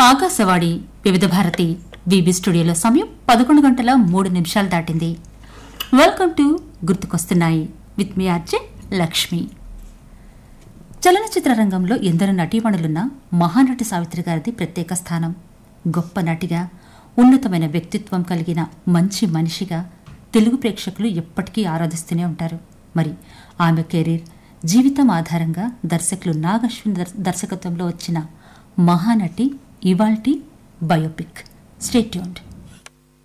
ఆకాశవాణి వివిధ భారతి బీబీ స్టూడియోలో సమయం పదకొండు గంటల మూడు నిమిషాలు దాటింది వెల్కమ్ టు గుర్తుకొస్తున్నాయి విత్ మీ ఆర్జే లక్ష్మి చలనచిత్ర రంగంలో ఎందరో నటీమణులున్న మహానటి సావిత్రి గారిది ప్రత్యేక స్థానం గొప్ప నటిగా ఉన్నతమైన వ్యక్తిత్వం కలిగిన మంచి మనిషిగా తెలుగు ప్రేక్షకులు ఎప్పటికీ ఆరాధిస్తూనే ఉంటారు మరి ఆమె కెరీర్ జీవితం ఆధారంగా దర్శకులు నాగశ్విన్ దర్- దర్శకత్వంలో వచ్చిన మహానటి ఇవాల్టి బయోపిక్ స్టేట్యూన్డ్